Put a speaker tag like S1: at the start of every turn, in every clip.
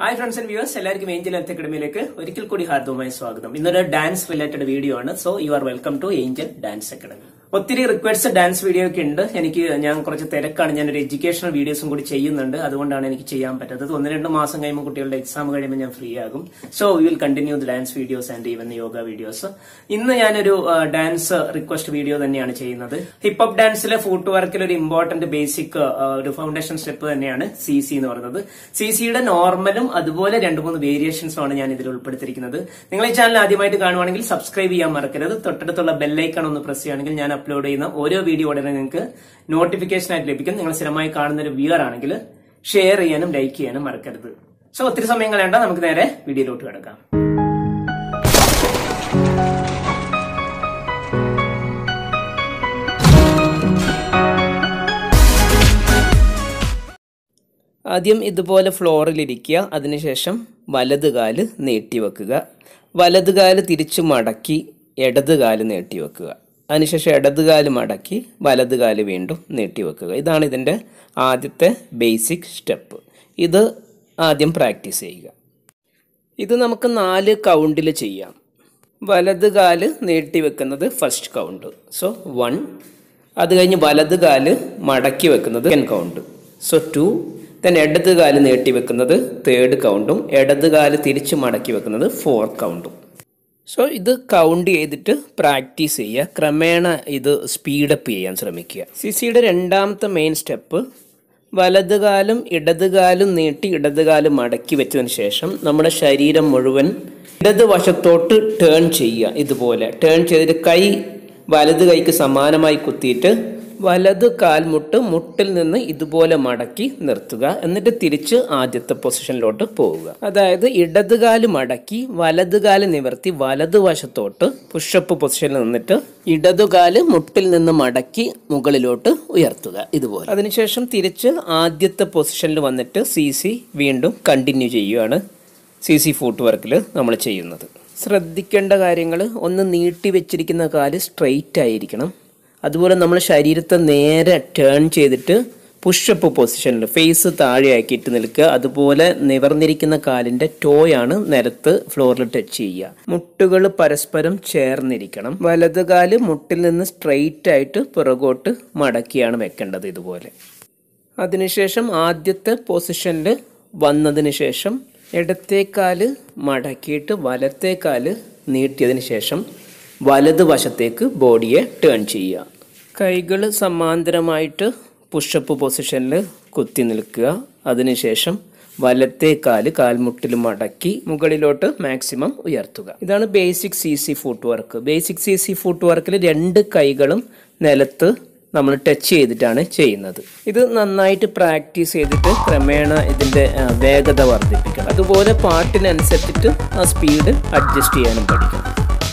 S1: hi friends and viewers എല്ലാവർക്കും angel health അക്കാഡമിയിലേക്ക് ഒരിക്കൽ കൂടി ഹാർദവുമായി സ്വാഗതം ഇന്നൊരു ഡാൻസ് റിലേറ്റഡ് വീഡിയോ ആണ് so you are welcome to angel dance academy ഒത്തിരി റിക്വസ്റ്റ് ഡാൻസ് വീഡിയോ ഒക്കെ ഉണ്ട് എനിക്ക് ഞാൻ കുറച്ച് തിരക്കാണ് ഞാൻ ഒരു എഡ്യൂക്കേഷണൽ വീഡിയോസും കൂടി ചെയ്യുന്നുണ്ട് അതുകൊണ്ടാണ് എനിക്ക് ചെയ്യാൻ പറ്റാത്തത് ഒന്ന് രണ്ട് മാസം കഴിയുമ്പോൾ കുട്ടികളുടെ എക്സാം കഴിയുമ്പോൾ ഞാൻ ഫ്രീ ആകും so you will continue the dance videos and even yoga videos ഇന്ന് ഞാനൊരു ഡാൻസ് റിക്വസ്റ്റ് വീഡിയോ തന്നെയാണ് ചെയ്യുന്നത് ഹിപ്പ് ഹോപ്പ് ഡാൻസിലെ ഫുട്ട് വർക്കിൽ ഒരു ഇമ്പോർട്ടന്റ് ബേസിക് ഒരു ഫൗണ്ടേഷൻ സ്റ്റെപ്പ് തന്നെയാണ് സി സി എന്ന് പറയുന്നത് സി സിയുടെ നോർമലും അതുപോലെ രണ്ട് മൂന്ന് വേരിയേഷൻസും ആണ് ഞാൻ ഇതിൽ ഉൾപ്പെടുത്തിയിരിക്കുന്നത് നിങ്ങൾ ഈ ചാനൽ ആദ്യമായിട്ട് കാണുവാണെങ്കിൽ സബ്സ്ക്രൈബ് ചെയ്യാൻ മറക്കരുത് തൊട്ടടുത്തുള്ള ബെല്ലൈക്കൺ ഒന്ന് പ്രസ് ചെയ്യുകയാണെങ്കിൽ ഞാൻ അപ്ലോഡ് ചെയ്യുന്ന ഓരോ വീഡിയോ ഉടനെ നിങ്ങൾക്ക് നോട്ടിഫിക്കേഷൻ ആയിട്ട് ലഭിക്കും നിങ്ങൾ സ്ഥിരമായി കാണുന്ന ഒരു വ്യൂവർ ആണെങ്കിൽ ഷെയർ ചെയ്യാനും ലൈക്ക് ചെയ്യാനും മറക്കരുത് സോ ഒത്തിരി സമയം കളയണ്ട നമുക്ക് നേരെ വീഡിയോയിലോട്ട് കിടക്കാം ആദ്യം ഇതുപോലെ ഫ്ലോറിലിരിക്കുക അതിനുശേഷം വലത് കാല് നീട്ടി വെക്കുക വലത് കാല് തിരിച്ചു മടക്കി ഇടത് കാല് നീട്ടി വെക്കുക അതിനുശേഷം ഇടത് കാല് മടക്കി വലത് കാല് വീണ്ടും നീട്ടി വെക്കുക ഇതാണ് ഇതിൻ്റെ ആദ്യത്തെ ബേസിക് സ്റ്റെപ്പ് ഇത് ആദ്യം പ്രാക്ടീസ് ചെയ്യുക ഇത് നമുക്ക് നാല് കൗണ്ടിൽ ചെയ്യാം വലത് കാല് നീട്ടി വെക്കുന്നത് ഫസ്റ്റ് കൗണ്ട് സോ വൺ അത് കഴിഞ്ഞ് വലത് കാല് മടക്കി വെക്കുന്നത് second count so two then ഇടത് കാല് നീട്ടി വെക്കുന്നത് തേർഡ് കൗണ്ടും ഇടത് കാല് തിരിച്ച് മടക്കി വെക്കുന്നത് ഫോർത്ത് കൗണ്ടും സോ ഇത് കൗണ്ട് ചെയ്തിട്ട് പ്രാക്ടീസ് ചെയ്യുക ക്രമേണ ഇത് സ്പീഡപ്പ് ചെയ്യാൻ ശ്രമിക്കുക സി സിയുടെ രണ്ടാമത്തെ മെയിൻ സ്റ്റെപ്പ് വലത് കാലും ഇടത് കാലും നീട്ടി ഇടത് കാലും മടക്കി വെച്ചതിന് ശേഷം നമ്മുടെ ശരീരം മുഴുവൻ ഇടത് വശത്തോട്ട് ടേൺ ചെയ്യുക ഇതുപോലെ ടേൺ ചെയ്തിട്ട് കൈ വലത് കൈക്ക് സമാനമായി കുത്തിയിട്ട് വലത് കാൽമുട്ട് മുട്ടിൽ നിന്ന് ഇതുപോലെ മടക്കി നിർത്തുക എന്നിട്ട് തിരിച്ച് ആദ്യത്തെ പൊസിഷനിലോട്ട് പോവുക അതായത് ഇടതുകാല് മടക്കി വലതുകാല് നിവർത്തി വലതുവശത്തോട്ട് പുഷപ്പ് പൊസിഷനിൽ നിന്നിട്ട് ഇടതുകാല് മുട്ടിൽ നിന്ന് മടക്കി മുകളിലോട്ട് ഉയർത്തുക ഇതുപോലെ അതിനുശേഷം തിരിച്ച് ആദ്യത്തെ പൊസിഷനിൽ വന്നിട്ട് സി സി വീണ്ടും കണ്ടിന്യൂ ചെയ്യുകയാണ് സി സി ഫുട്ട് വർക്കിൽ നമ്മൾ ചെയ്യുന്നത് ശ്രദ്ധിക്കേണ്ട കാര്യങ്ങൾ ഒന്ന് നീട്ടി വെച്ചിരിക്കുന്ന കാല് സ്ട്രെയിറ്റ് ആയിരിക്കണം അതുപോലെ നമ്മൾ ശരീരത്തെ നേരെ ടേൺ ചെയ്തിട്ട് പുഷപ്പ് പൊസിഷനിൽ ഫേസ് താഴെയാക്കിയിട്ട് നിൽക്കുക അതുപോലെ നിവർന്നിരിക്കുന്ന കാലിന്റെ ടോയാണ് നിലത്ത് ഫ്ലോറിൽ ടച്ച് ചെയ്യുക മുട്ടുകൾ പരസ്പരം ചേർന്നിരിക്കണം വലത് കാല് മുട്ടിൽ നിന്ന് സ്ട്രെയിറ്റ് ആയിട്ട് പുറകോട്ട് മടക്കിയാണ് വെക്കേണ്ടത് ഇതുപോലെ അതിനുശേഷം ആദ്യത്തെ പൊസിഷനിൽ വന്നതിന് ശേഷം ഇടത്തേക്കാല് മടക്കിയിട്ട് വലത്തേക്കാല് നീട്ടിയതിന് ശേഷം വലത് വശത്തേക്ക് ബോഡിയെ ടേൺ ചെയ്യുക കൈകൾ സമാന്തരമായിട്ട് പുഷപ്പ് പൊസിഷനിൽ കുത്തി നിൽക്കുക അതിനുശേഷം വലത്തെ കാല് കാൽമുട്ടിൽ മടക്കി മുകളിലോട്ട് മാക്സിമം ഉയർത്തുക ഇതാണ് basic C C foot work basic C C foot വർക്കിൽ രണ്ട് കൈകളും നിലത്ത് നമ്മൾ ടച്ച് ചെയ്തിട്ടാണ് ചെയ്യുന്നത് ഇത് നന്നായിട്ട് പ്രാക്ടീസ് ചെയ്തിട്ട് ക്രമേണ ഇതിൻ്റെ വേഗത വർദ്ധിപ്പിക്കണം അതുപോലെ പാട്ടിനനുസരിച്ചിട്ട് ആ സ്പീഡ് അഡ്ജസ്റ്റ് ചെയ്യാനും പഠിക്കണം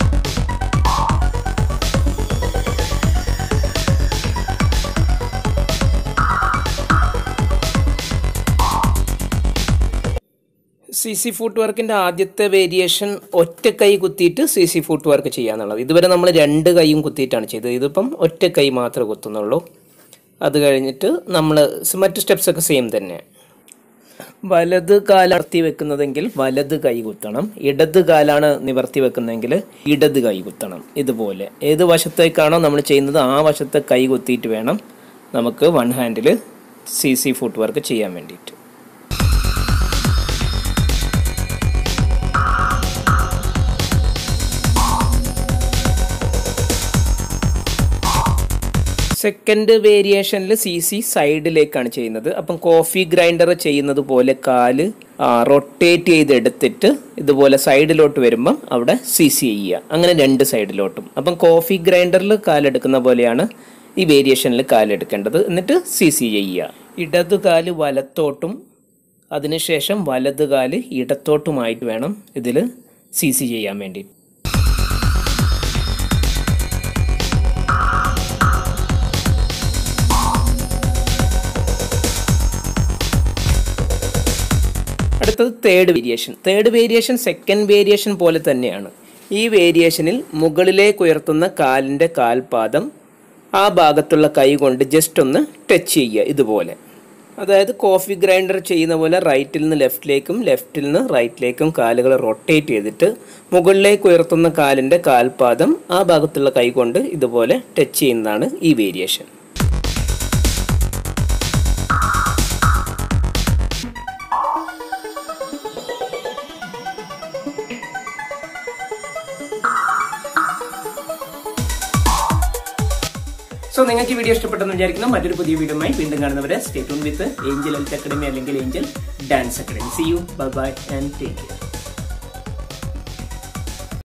S1: സി സി ഫുട്ട് വർക്കിൻ്റെ ആദ്യത്തെ വേരിയേഷൻ ഒറ്റ കൈ കുത്തിയിട്ട് സി സി ഫുട്ട് വർക്ക് ചെയ്യാന്നുള്ളത് ഇതുവരെ നമ്മൾ രണ്ട് കൈയും കുത്തിയിട്ടാണ് ചെയ്തത് ഇതിപ്പം ഒറ്റ കൈ മാത്രമേ കുത്തുന്നുള്ളൂ അത് കഴിഞ്ഞിട്ട് നമ്മൾ മറ്റു സ്റ്റെപ്സൊക്കെ സെയിം തന്നെ വലത് കാലർത്തി വെക്കുന്നതെങ്കിൽ വലത് കൈ കുത്തണം ഇടത് കാലാണ് നിവർത്തി വെക്കുന്നതെങ്കിൽ ഇടത് കൈ കുത്തണം ഇതുപോലെ ഏത് വശത്തേക്കാണോ നമ്മൾ ചെയ്യുന്നത് ആ വശത്തെ കൈ കുത്തിയിട്ട് വേണം നമുക്ക് വൺ ഹാൻഡിൽ സി സി ഫുട്ട് വർക്ക് ചെയ്യാൻ വേണ്ടിയിട്ട് സെക്കൻഡ് വേരിയേഷനിൽ സി സി സൈഡിലേക്കാണ് ചെയ്യുന്നത് അപ്പം കോഫി ഗ്രൈൻഡർ ചെയ്യുന്നത് പോലെ കാല് റൊട്ടേറ്റ് ചെയ്തെടുത്തിട്ട് ഇതുപോലെ സൈഡിലോട്ട് വരുമ്പം അവിടെ സി സി ചെയ്യുക അങ്ങനെ രണ്ട് സൈഡിലോട്ടും അപ്പം കോഫി ഗ്രൈൻഡറിൽ കാലെടുക്കുന്ന പോലെയാണ് ഈ വേരിയേഷനിൽ കാലെടുക്കേണ്ടത് എന്നിട്ട് സി സി ചെയ്യുക ഇടതു കാല് വലത്തോട്ടും അതിനുശേഷം വലത് കാല് ഇടത്തോട്ടുമായിട്ട് വേണം ഇതിൽ സി സി ചെയ്യാൻ വേണ്ടി അടുത്തത് third variation third variation second variation പോലെ തന്നെയാണ് ഈ വേരിയേഷനിൽ മുകളിലേക്ക് ഉയർത്തുന്ന കാലിൻ്റെ കാൽപാദം ആ ഭാഗത്തുള്ള കൈ കൊണ്ട് ജസ്റ്റ് ഒന്ന് ടച്ച് ചെയ്യുക ഇതുപോലെ അതായത് കോഫി ഗ്രൈൻഡർ ചെയ്യുന്ന പോലെ റൈറ്റിൽ നിന്ന് ലെഫ്റ്റിലേക്കും ലെഫ്റ്റിൽ നിന്ന് റൈറ്റിലേക്കും കാലുകൾ റൊട്ടേറ്റ് ചെയ്തിട്ട് മുകളിലേക്ക് ഉയർത്തുന്ന കാലിൻ്റെ കാൽപാദം ആ ഭാഗത്തുള്ള കൈ കൊണ്ട് ഇതുപോലെ ടച്ച് ചെയ്യുന്നതാണ് ഈ വേരിയേഷൻ സോ നിങ്ങൾക്ക് ഈ വീഡിയോ ഇഷ്ടപ്പെട്ടെന്ന് വിചാരിക്കുന്നു മറ്റൊരു പുതിയ വീഡിയോയുമായി വീണ്ടും കാണുന്നവരെ stay tune with angel health academy അല്ലെങ്കിൽ angel dance academy see you bye bye and take care